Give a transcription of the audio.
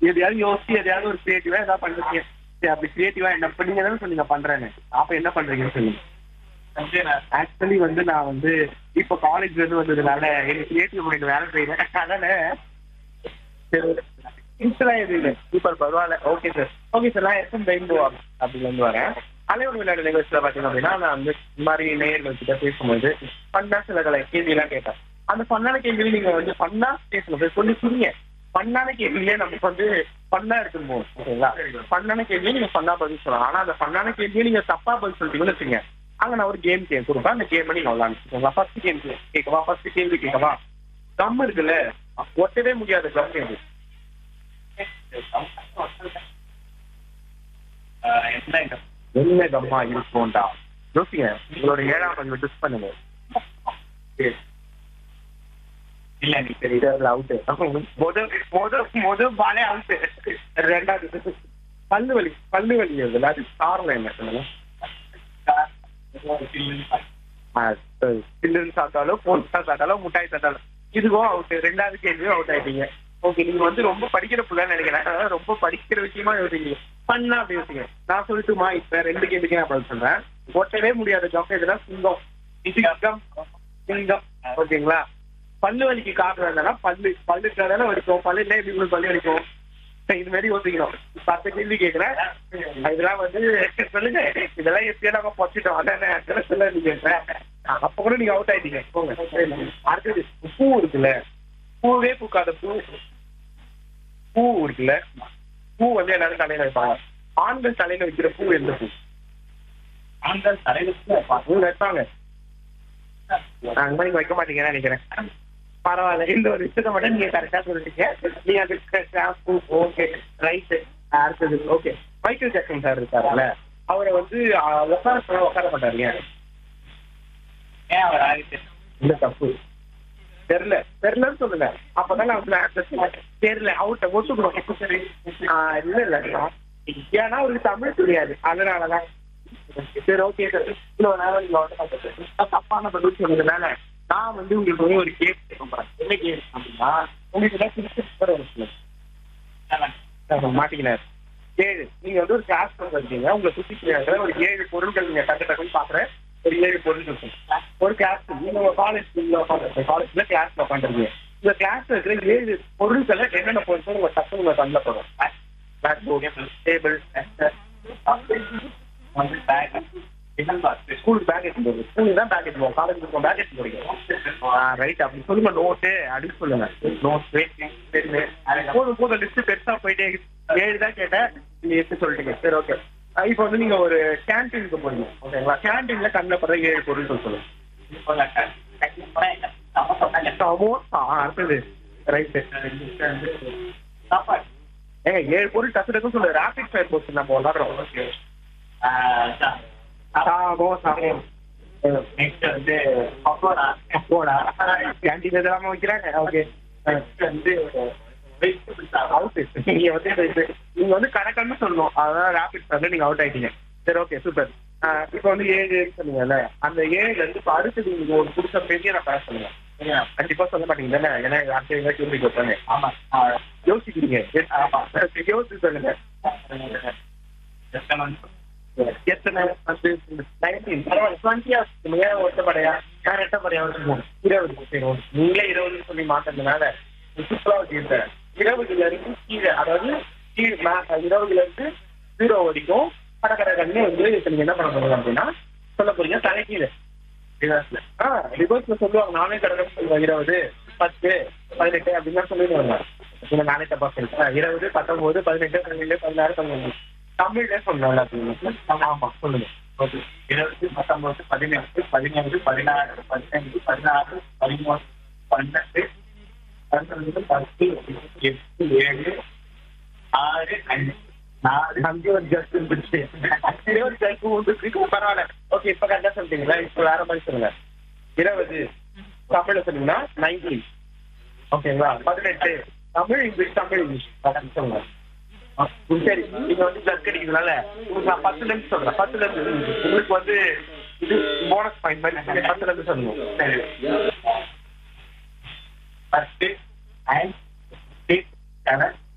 எதையாவது யோசிச்சு எதையாவது ஒரு கிரியேட்டிவா ஏதாவது பண்றீங்க சரி அப்படி கிரியேட்டிவா என்ன இப்ப நீங்க தானே சொன்னீங்க பண்றேன்னு அப்ப என்ன பண்றீங்கன்னு சொல்லுங்க ஆக்சுவலி வந்து நான் வந்து இப்ப காலேஜ்ல இருந்து வந்ததுனால எனக்கு கிரியேட்டிவ் மைண்ட் வேலை செய்யறேன் அதனால சரி இன்ஸ்டெல்லாம் எதுவும் இல்லை சூப்பர் பரவாயில்ல ஓகே சார் ஓகே சார் நான் எஸ்எம் ரெயின்போ அப்படில இருந்து வரேன் அலையோடு விளையாடு நிகழ்ச்சியில பாத்தீங்க அப்படின்னா நான் வந்து இந்த மாதிரி நேயர்கள் கிட்ட பேசும்போது ஃபன்னா சில கலை கேள்வி எல்லாம் கேட்டேன் அந்த ஃபன்னான கேள்வி நீங்க வந்து ஃபன்னா பேசணும் சார் சொல்லி புரியுங்க ஃபன்னான கேள்வியே நமக்கு வந்து ஃபன்னா எடுத்துன்னு போகும் ஓகேங்களா ஃபன்னான கேள்வியே நீங்க ஃபன்னா பதில் சொல்லலாம் ஆனா அந்த ஃபன்னான கேள்வியை நீங்க தப்பா பதில் சொல்லிட்டீங்கன்னு வச்சுங்க அங்க நான் ஒரு கேம் கேம் கொடுப்பேன் அந்த கேம் நீங்க விளாண்டுக்கோங்களா ஃபர்ஸ்ட் கேம் கேட்கவா ஃபர்ஸ்ட் கேள்வி கேட்கவா கம் இருக்குல்ல ஒட்டவே முடியாத கம் கேள்வி என்ன கம்மா இருக்கும்டா யோசிங்க உங்களோட ஏழாம் பதிவு டிஸ் பண்ணுங்க இல்ல நீ சரி இதுல அவுட் முத முத முத பாலே அவுட் ரெண்டாவது பல்லு வலி பல்லு வலி இருக்குல்ல அது காரணம் என்ன சொல்லுங்க சில்லுன்னு சாப்பிட்டாலும் போட்டா சாப்பிட்டாலும் முட்டாய் சாப்பிட்டாலும் இதுவும் அவுட் ரெண்டாவது கேள்வியும் அவுட் ஆயிட்டீங்க ஓகே நீங்க வந்து ரொம்ப படிக்கிற புள்ளன்னு நினைக்கிறேன் அதாவது ரொம்ப படிக்கிற விஷயமா யோசிங்க பண்ணா அப்படி யோசிங்க நான் சொல்லட்டுமா இப்ப ரெண்டு கேள்விக்கு நான் பதில் சொல்றேன் ஒட்டவே முடியாத ஜாப் எதுனா சிங்கம் சிங்கம் சிங்கம் ஓகேங்களா பல்லு வலிக்கு காரணம் என்னன்னா பல்லு பல்லு தானே வலிக்கும் பல்லு இல்லை எப்படி உங்களுக்கு பல்லு வலிக்கும் இது மாதிரி யோசிக்கணும் பத்து கேள்வி கேட்கிறேன் இதெல்லாம் வந்து சொல்லுங்க இதெல்லாம் எப்படியா நம்ம பொச்சிட்டோம் அதானே அதெல்லாம் சொல்ல நீங்க அப்ப கூட நீங்க அவுட் ஆயிட்டீங்க போங்க அடுத்தது பூ இருக்குல்ல பூவே பூக்காத பூ பூ இருக்குல்ல பூ வந்து எல்லாரும் தலையில வைப்பாங்க ஆண்கள் தலையில வைக்கிற பூ எந்த பூ ஆண்கள் தலையில வைப்பாங்க அந்த மாதிரி வைக்க மாட்டீங்கன்னு நினைக்கிறேன் பரவாயில்ல இந்த ஒரு விஷயத்த மட்டும் நீங்க கரெக்டா சொல்லிட்டீங்க நீங்க அதுக்கு ஷாம்பு ஓகே ரைட் அடுத்தது ஓகே மைக்கேல் ஜாக்சன் சார் இருக்காருல்ல அவரை வந்து அஹ், உட்கார சொல்ல உட்கார மாட்டாருங்க ஏன் அவர் ஆகிட்டு இல்ல தப்பு தெரியல தெரியலன்னு சொல்லுங்க அப்பதான் நான் வந்து answer சொல்லுவேன். தெரியல அவுட்ட ஒத்துக்கணும் சரி ஆஹ் இல்ல இல்ல ஏன்னா அவருக்கு தமிழ் தெரியாது அதனாலதான் சரி ஓகே சார் இவ்வளவு நேரம் நீங்க வந்து தப்பான பதில் சொன்னதுனால நான் வந்து உங்களுக்கு வந்து ஒரு கேஸ் கேட்பேன் என்ன கேஸ் அப்படின்னா உங்களுக்கு ஏதாவது திருப்பி ஒரு மாட்டிக்கினார் ஏழு நீங்க வந்து ஒரு கிளாஸ் இருக்கீங்க உங்களை சுத்தி இருக்கிற ஒரு ஏழு பொருட்கள் நீங்க டக்கு டக்குன்னு பாக்குறேன் ஒரு ஏழு பொருள் இருக்கும் ஒரு கிளாஸ் நீங்க உங்க காலேஜ் காலேஜ்ல கிளாஸ்ல உட்காந்துருக்கீங்க இந்த கிளாஸ்ல இருக்கிற ஏழு பொருட்களை என்னென்ன பொருட்கள் உங்க டக்கு உங்க கண்ணில் போடும் blackboard table school bag எடுத்து போகுது ஸ்கூலுக்கு தான் பேக் எடுத்து போவோம் காலேஜ் இருக்கும் பேக் எடுத்து போறீங்க ரைட் அப்படி சொல்லுங்க நோட்டு அப்படின்னு சொல்லுங்க நோட் போதும் போதும் லிஸ்ட் பெருசா போயிட்டே இருக்கு. ஏழு தான் கேட்டேன் நீங்க எட்டு சொல்லிட்டீங்க சரி ஓகே இப்போ வந்து நீங்க ஒரு கேன்டீனுக்கு போறீங்க ஓகேங்களா கேன்டீன்ல கண்ணில் படுற ஏழு பொருள் சொல்லுங்க சமோசா அடுத்தது ரைட்டு ஏங்க ஏழு பொருள் டக்கு டக்குன்னு சொல்லு ரேபிட் ஃபயர் போச்சு நம்ம விளாடுறோம் சமோசா நெக்ஸ்ட் வந்து பக்கோடா பக்கோடா கேன்டீன் இதெல்லாம் வைக்கிறாங்க ஓகே வந்து அவுட் நீங்க வந்து இது- நீங்க வந்து கணக்கன்னு சொல்லணும் அதான் ரேபிட் ஃபயர்ல நீங்க அவுட் ஆயிட்டீங்க சரி ஓகே சூப்பர் இப்போ வந்து ஏழு சொன்னீங்கல்ல அந்த ஏழுல இருந்து இப்போ அடுத்தது நீங்க ஒரு புதுசா பெரிய நான் பேச சொல்லுங்க சரியா? கண்டிப்பா சொல்ல மாட்டீங்க தானே ஏன்னா அடுத்த எங்க கேள்வி கேட்பாங்க ஆமா யோசிக்கிறீங்க ஆமா யோசிச்சு சொல்லுங்க எத்தனை வந்து நைன்டீன் பரவாயில்ல டுவெண்ட்டியா ஏன் ஒட்டப்படையா நான் ரெட்டப்படையா வச்சுக்கோங்க இருபது சரி, okay. நீங்களே இருபதுன்னு சொல்லி மாட்டதுனால சூப்பரா வச்சுக்கிட்டேன் இருபதுல இருந்து கீழே அதாவது கீழ் மே- இருபதுல இருந்து ஜீரோ வரைக்கும் கடற்கரை கண்ணு வந்து இப்ப நீங்க என்ன பண்ண போறீங்க அப்படின்னா சொல்ல போறீங்க தலைக்கீழே ரிவர்ஸ்ல ஆ ரிவர்ஸ்ல சொல்லுவாங்க நானே கடற்கரை சொல்லுவேன் இருபது பத்து பதினெட்டு அப்படின்னு தான் சொல்லிடுவாங்க நீங்க நானே தப்பா சொல்லிட்டேன் இருபது பத்தொன்பது பதினெட்டு பதினேழு பதினாறு பதினஞ்சு தமிழ்ல சொன்னாங்க அப்படின்னு ஆமா சொல்லுங்க ஓகே இருபது பத்தொன்பது பதினெட்டு பதினேழு பதினாறு பதினஞ்சு பதினாறு பதிமூணு பன்னெண்டு பன்னெண்டு பத்து எட்டு ஏழு ஆறு அஞ்சு நாலு அஞ்சு ஒரு ஜஸ்ட் இருந்துச்சு ஒரு ஜஸ்ட் இருந்துச்சு பரவாயில்ல ஓகே இப்ப கரெக்டா சொல்லிட்டீங்களா இப்ப வேற மாதிரி சொல்லுங்க இருபது தமிழ்ல சொன்னீங்கன்னா நைன்டீன் ஓகேங்களா பதினெட்டு தமிழ் இங்கிலீஷ் தமிழ் இங்கிலீஷ் அதான் சொல்லுங்க ஆ, சரி நீங்க வந்து ஜர்க் அடிக்கிறதுனால உங்களுக்கு நான் பத்துல இருந்து சொல்றேன் பத்துல இருந்து உங்களுக்கு வந்து இது போனஸ் பாயிண்ட் மாதிரி நீங்க பத்துல இருந்து சொல்லுங்க சரி பத்து அண்ட் சிக்ஸ் செவன்